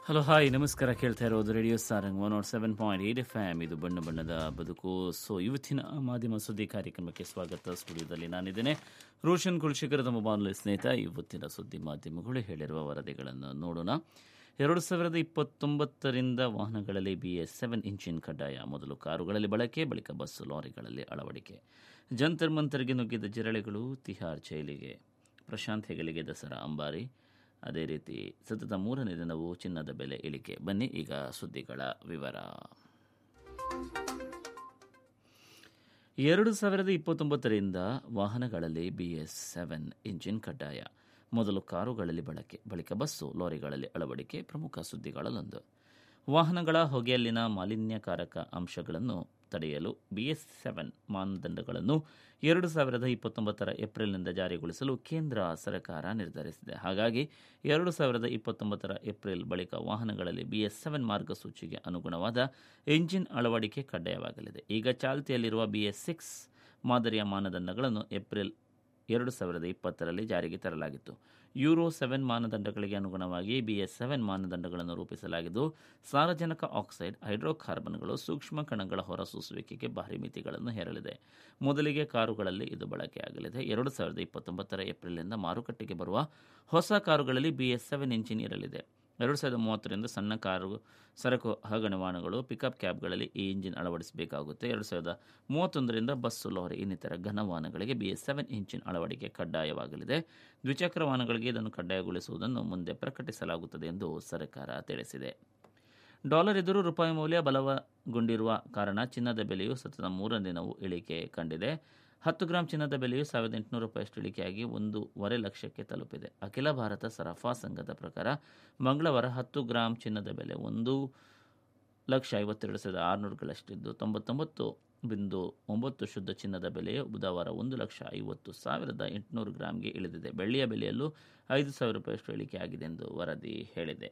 hello hi ನಮಸ್ಕಾರ ಕೇಳ್ತಾ ಇರೋದು radio Sarang one nought seven point eight F M ಇದು ಬಣ್ಣ ಬಣ್ಣದ ಬದುಕು ಸೊ ಇವತ್ತಿನ ಮಾಧ್ಯಮ ಸುದ್ದಿ ಕಾರ್ಯಕ್ರಮಕ್ಕೆ ಸ್ವಾಗತ ಸ್ಟುಡಿಯೋದಲ್ಲಿ ನಾನಿದ್ದೇನೆ ರೋಷನ್ ಕುಲಶೇಖರದ ಮೊಬೈಲ್ ಸ್ನೇಹಿತ ಇವತ್ತಿನ ಸುದ್ದಿ ಮಾಧ್ಯಮಗಳು ಹೇಳಿರುವ ವರದಿಗಳನ್ನು ನೋಡೋಣ ಎರಡು ಸಾವಿರದ ಇಪ್ಪತ್ತೊಂಬತ್ತರಿಂದ ವಾಹನಗಳಲ್ಲಿ ಬಿ ಎಸ್ ಸೆವೆನ್ ಇಂಜಿನ್ ಕಡ್ಡಾಯ ಮೊದಲು ಕಾರುಗಳಲ್ಲಿ ಬಳಕೆ ಬಳಿಕ ಬಸ್ಸು ಲಾರಿಗಳಲ್ಲಿ ಅಳವಡಿಕೆ ಜಂತರ್ ಮಂತರ್ಗೆ ನುಗ್ಗಿದ ಜಿರಳೆಗಳು ತಿಹಾರ್ ಜೈಲಿಗೆ ಪ್ರಶಾಂತ್ ಹೆಗಲಿಗೆ ದಸರಾ ಅಂಬಾರಿ ಅದೇ ರೀತಿ ಸತತ ಮೂರನೇ ದಿನವೂ ಚಿನ್ನದ ಬೆಲೆ ಇಳಿಕೆ ಬನ್ನಿ ಈಗ ಸುದ್ದಿಗಳ ವಿವರ ಎರಡು ಸಾವಿರದ ಇಪ್ಪತ್ತೊಂಬತ್ತರಿಂದ ವಾಹನಗಳಲ್ಲಿ ಬಿ ಎಸ್ ಸೆವೆನ್ ಇಂಜಿನ್ ಕಡ್ಡಾಯ ಮೊದಲು ಕಾರುಗಳಲ್ಲಿ ಬಳಕೆ ಬಳಿಕ ಬಸ್ಸು ಲಾರಿಗಳಲ್ಲಿ ಅಳವಡಿಕೆ ಪ್ರಮುಖ ಸುದ್ದಿಗಳಲ್ಲೊಂದು ವಾಹನಗಳ ಹೊಗೆಯಲ್ಲಿನ ಮಾಲಿನ್ಯಕಾರಕ ಅಂಶಗಳನ್ನು ತಡೆಯಲು ಬಿಎಸ್ ಸೆವೆನ್ ಮಾನದಂಡಗಳನ್ನು ಎರಡು ಸಾವಿರದ ಇಪ್ಪತ್ತೊಂಬತ್ತರ ಏಪ್ರಿಲ್ನಿಂದ ಜಾರಿಗೊಳಿಸಲು ಕೇಂದ್ರ ಸರ್ಕಾರ ನಿರ್ಧರಿಸಿದೆ ಹಾಗಾಗಿ ಎರಡು ಸಾವಿರದ ಇಪ್ಪತ್ತೊಂಬತ್ತರ ಏಪ್ರಿಲ್ ಬಳಿಕ ವಾಹನಗಳಲ್ಲಿ ಬಿಎಸ್ ಸೆವೆನ್ ಮಾರ್ಗಸೂಚಿಗೆ ಅನುಗುಣವಾದ ಎಂಜಿನ್ ಅಳವಡಿಕೆ ಕಡ್ಡಾಯವಾಗಲಿದೆ ಈಗ ಚಾಲ್ತಿಯಲ್ಲಿರುವ ಬಿಎಸ್ ಸಿಕ್ಸ್ ಮಾದರಿಯ ಮಾನದಂಡಗಳನ್ನು ಏಪ್ರಿಲ್ ಎರಡು ಸಾವಿರದ ಇಪ್ಪತ್ತರಲ್ಲಿ ಜಾರಿಗೆ ತರಲಾಗಿತ್ತು ಯೂರೋ ಸೆವೆನ್ ಮಾನದಂಡಗಳಿಗೆ ಅನುಗುಣವಾಗಿ ಬಿಎಸ್ ಸೆವೆನ್ ಮಾನದಂಡಗಳನ್ನು ರೂಪಿಸಲಾಗಿದ್ದು ಸಾರಜನಕ ಆಕ್ಸೈಡ್ ಹೈಡ್ರೋಕಾರ್ಬನ್ಗಳು ಸೂಕ್ಷ್ಮ ಕಣಗಳ ಹೊರಸೂಸುವಿಕೆಗೆ ಭಾರಿ ಮಿತಿಗಳನ್ನು ಹೇರಲಿದೆ ಮೊದಲಿಗೆ ಕಾರುಗಳಲ್ಲಿ ಇದು ಬಳಕೆಯಾಗಲಿದೆ ಎರಡು ಸಾವಿರದ ಇಪ್ಪತ್ತೊಂಬತ್ತರ ಏಪ್ರಿಲ್ನಿಂದ ಮಾರುಕಟ್ಟೆಗೆ ಬರುವ ಹೊಸ ಕಾರುಗಳಲ್ಲಿ ಬಿಎಸ್ ಸೆವೆನ್ ಇಂಜಿನ್ ಇರಲಿದೆ ಎರಡು ಸಾವಿರದ ಮೂವತ್ತರಿಂದ ಸಣ್ಣ ಕಾರು ಸರಕು ವಾಹನ ವಾಹನಗಳು ಪಿಕಪ್ ಕ್ಯಾಬ್ಗಳಲ್ಲಿ ಈ ಇಂಜಿನ್ ಅಳವಡಿಸಬೇಕಾಗುತ್ತೆ ಎರಡು ಸಾವಿರದ ಮೂವತ್ತೊಂದರಿಂದ ಬಸ್ಸು ಲಾರಿ ಇನ್ನಿತರ ಘನ ವಾಹನಗಳಿಗೆ ಬಿ ಎಸ್ ಸೆವೆನ್ ಇಂಜಿನ್ ಅಳವಡಿಕೆ ಕಡ್ಡಾಯವಾಗಲಿದೆ ದ್ವಿಚಕ್ರ ವಾಹನಗಳಿಗೆ ಇದನ್ನು ಕಡ್ಡಾಯಗೊಳಿಸುವುದನ್ನು ಮುಂದೆ ಪ್ರಕಟಿಸಲಾಗುತ್ತದೆ ಎಂದು ಸರ್ಕಾರ ತಿಳಿಸಿದೆ ಡಾಲರ್ ಎದುರು ರೂಪಾಯಿ ಮೌಲ್ಯ ಬಲವಗೊಂಡಿರುವ ಕಾರಣ ಚಿನ್ನದ ಬೆಲೆಯು ಸತತ ಮೂರನೇ ದಿನವೂ ಇಳಿಕೆ ಕಂಡಿದೆ ಹತ್ತು ಗ್ರಾಂ ಚಿನ್ನದ ಬೆಲೆಯು ಸಾವಿರದ ಎಂಟುನೂರು ರೂಪಾಯಿಯಷ್ಟು ಇಳಿಕೆಯಾಗಿ ಒಂದೂವರೆ ಲಕ್ಷಕ್ಕೆ ತಲುಪಿದೆ ಅಖಿಲ ಭಾರತ ಸರಫಾ ಸಂಘದ ಪ್ರಕಾರ ಮಂಗಳವಾರ ಹತ್ತು ಗ್ರಾಂ ಚಿನ್ನದ ಬೆಲೆ ಒಂದು ಲಕ್ಷ ಐವತ್ತೆರಡು ಸಾವಿರದ ಆರುನೂರುಗಳಷ್ಟಿದ್ದು ತೊಂಬತ್ತೊಂಬತ್ತು ಬಿಂದು ಒಂಬತ್ತು ಶುದ್ಧ ಚಿನ್ನದ ಬೆಲೆಯು ಬುಧವಾರ ಒಂದು ಲಕ್ಷ ಐವತ್ತು ಸಾವಿರದ ಎಂಟುನೂರು ಗ್ರಾಂಗೆ ಇಳಿದಿದೆ ಬೆಳ್ಳಿಯ ಬೆಲೆಯಲ್ಲೂ ಐದು ಸಾವಿರ ರೂಪಾಯಿಯಷ್ಟು ಇಳಿಕೆಯಾಗಿದೆ ಎಂದು ವರದಿ ಹೇಳಿದೆ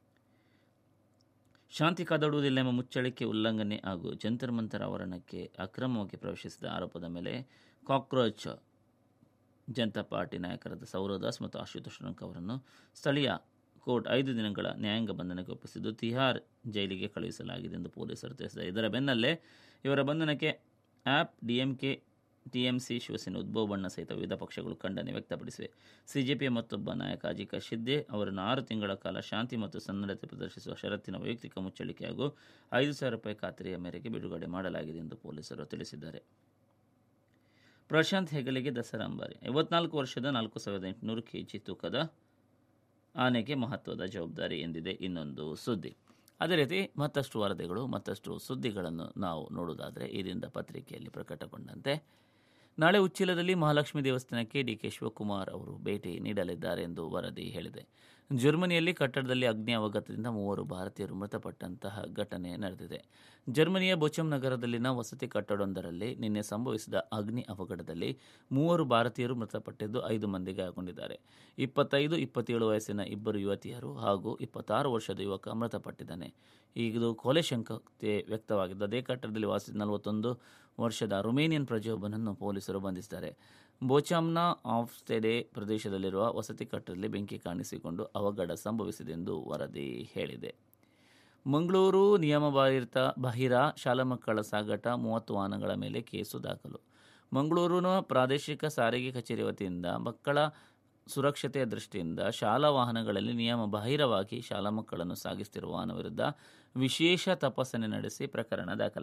ಶಾಂತಿ ಕಾದಾಡುವುದಿಲ್ಲ ಎಂಬ ಮುಚ್ಚಳಿಕೆ ಉಲ್ಲಂಘನೆ ಹಾಗೂ ಜಂತರ್ ಮಂತರ್ ಆವರಣಕ್ಕೆ ಅಕ್ರಮವಾಗಿ ಪ್ರವೇಶಿಸಿದ ಆರೋಪದ ಮೇಲೆ ಕಾಕ್ರೋಚ್ ಜನತಾ ಪಾರ್ಟಿ ನಾಯಕರಾದ ಸೌರದಾಸ್ ಮತ್ತು ಆಶುತೋಷ್ ರಂಕ್ ಅವರನ್ನು ಸ್ಥಳೀಯ ಕೋರ್ಟ್ ಐದು ದಿನಗಳ ನ್ಯಾಯಾಂಗ ಬಂಧನಕ್ಕೆ ಒಪ್ಪಿಸಿದ್ದು ತಿಹಾರ್ ಜೈಲಿಗೆ ಕಳುಹಿಸಲಾಗಿದೆ ಎಂದು ಪೊಲೀಸರು ತಿಳಿಸಿದ್ದಾರೆ ಇದರ ಬೆನ್ನಲ್ಲೇ ಇವರ ಬಂಧನಕ್ಕೆ ಆಪ್ ಡಿಎಂಕೆ ಟಿಎಂಸಿ ಶಿವಸೇನೆ ಉದ್ಭವ ಬಣ್ಣ ಸಹಿತ ವಿವಿಧ ಪಕ್ಷಗಳು ಖಂಡನೆ ವ್ಯಕ್ತಪಡಿಸಿವೆ ಸಿಜೆಪಿಯ ಮತ್ತೊಬ್ಬ ನಾಯಕ ಅಜಿಕಾ ಶಿದ್ದೆ ಅವರನ್ನು ಆರು ತಿಂಗಳ ಕಾಲ ಶಾಂತಿ ಮತ್ತು ಸನ್ನಡತೆ ಪ್ರದರ್ಶಿಸುವ ಷರತ್ತಿನ ವೈಯಕ್ತಿಕ ಮುಚ್ಚಳಿಕೆ ಹಾಗೂ ಐದು ಸಾವಿರ ರೂಪಾಯಿ ಖಾತರಿಯ ಮೇರೆಗೆ ಬಿಡುಗಡೆ ಮಾಡಲಾಗಿದೆ ಎಂದು ಪೊಲೀಸರು ತಿಳಿಸಿದ್ದಾರೆ ಪ್ರಶಾಂತ್ ಹೆಗಲಿಗೆ ದಸರಾ ಅಂಬಾರಿ ಐವತ್ನಾಲ್ಕು ವರ್ಷದ ನಾಲ್ಕು ಸಾವಿರದ ಎಂಟುನೂರು ಕೆಜಿ ತೂಕದ ಆನೆಗೆ ಮಹತ್ವದ ಜವಾಬ್ದಾರಿ ಎಂದಿದೆ ಇನ್ನೊಂದು ಸುದ್ದಿ ಅದೇ ರೀತಿ ಮತ್ತಷ್ಟು ವರದಿಗಳು ಮತ್ತಷ್ಟು ಸುದ್ದಿಗಳನ್ನು ನಾವು ನೋಡುವುದಾದರೆ ಈ ದಿನದ ಪತ್ರಿಕೆಯಲ್ಲಿ ಪ್ರಕಟಗೊಂಡಂತೆ ನಾಳೆ ಉಚ್ಚಿಲದಲ್ಲಿ ಮಹಾಲಕ್ಷ್ಮಿ ದೇವಸ್ಥಾನಕ್ಕೆ ಡಿ ಕೆ ಶಿವಕುಮಾರ್ ಅವರು ಭೇಟಿ ನೀಡಲಿದ್ದಾರೆ ಎಂದು ವರದಿ ಹೇಳಿದೆ ಜರ್ಮನಿಯಲ್ಲಿ ಕಟ್ಟಡದಲ್ಲಿ ಅಗ್ನಿ ಅವಘಾತದಿಂದ ಮೂವರು ಭಾರತೀಯರು ಮೃತಪಟ್ಟಂತಹ ಘಟನೆ ನಡೆದಿದೆ ಜರ್ಮನಿಯ ಬೊಚಮ್ ನಗರದಲ್ಲಿನ ವಸತಿ ಕಟ್ಟಡವೊಂದರಲ್ಲಿ ನಿನ್ನೆ ಸಂಭವಿಸಿದ ಅಗ್ನಿ ಅವಘಡದಲ್ಲಿ ಮೂವರು ಭಾರತೀಯರು ಮೃತಪಟ್ಟಿದ್ದು ಐದು ಮಂದಿ ಗಾಯಗೊಂಡಿದ್ದಾರೆ ಇಪ್ಪತ್ತೈದು ಇಪ್ಪತ್ತೇಳು ವಯಸ್ಸಿನ ಇಬ್ಬರು ಯುವತಿಯರು ಹಾಗೂ ಇಪ್ಪತ್ತಾರು ವರ್ಷದ ಯುವಕ ಮೃತಪಟ್ಟಿದ್ದಾನೆ ಇದು ಕೊಲೆ ಶಂಕತೆ ವ್ಯಕ್ತವಾಗಿದ್ದು ಅದೇ ಕಟ್ಟಡದಲ್ಲಿ ವಾಸಿಸಿದ ನಲವತ್ತೊಂದು ವರ್ಷದ ರೊಮೇನಿಯನ್ ಪ್ರಜೆಯೊಬ್ಬನನ್ನು ಪೊಲೀಸರು ಬಂಧಿಸಿದ್ದಾರೆ ಬೋಚಾಮ್ನ ಆಫ್ಸ್ಟೆಡೆ ಪ್ರದೇಶದಲ್ಲಿರುವ ವಸತಿ ಕಟ್ಟಡದಲ್ಲಿ ಬೆಂಕಿ ಕಾಣಿಸಿಕೊಂಡು ಅವಘಡ ಸಂಭವಿಸಿದೆ ಎಂದು ವರದಿ ಹೇಳಿದೆ ಮಂಗಳೂರು ನಿಯಮಬಾಹಿರ ಬಾಹಿರ ಶಾಲಾ ಮಕ್ಕಳ ಸಾಗಾಟ ಮೂವತ್ತು ವಾಹನಗಳ ಮೇಲೆ ಕೇಸು ದಾಖಲು ಮಂಗಳೂರಿನ ಪ್ರಾದೇಶಿಕ ಸಾರಿಗೆ ಕಚೇರಿ ವತಿಯಿಂದ ಮಕ್ಕಳ ಸುರಕ್ಷತೆಯ ದೃಷ್ಟಿಯಿಂದ ಶಾಲಾ ವಾಹನಗಳಲ್ಲಿ ನಿಯಮ ಬಾಹಿರವಾಗಿ ಶಾಲಾ ಮಕ್ಕಳನ್ನು ಸಾಗಿಸುತ್ತಿರುವ ವಾಹನ ವಿರುದ್ಧ ವಿಶೇಷ ತಪಾಸಣೆ ನಡೆಸಿ ಪ್ರಕರಣ ದಾಖಲಾಗಿದೆ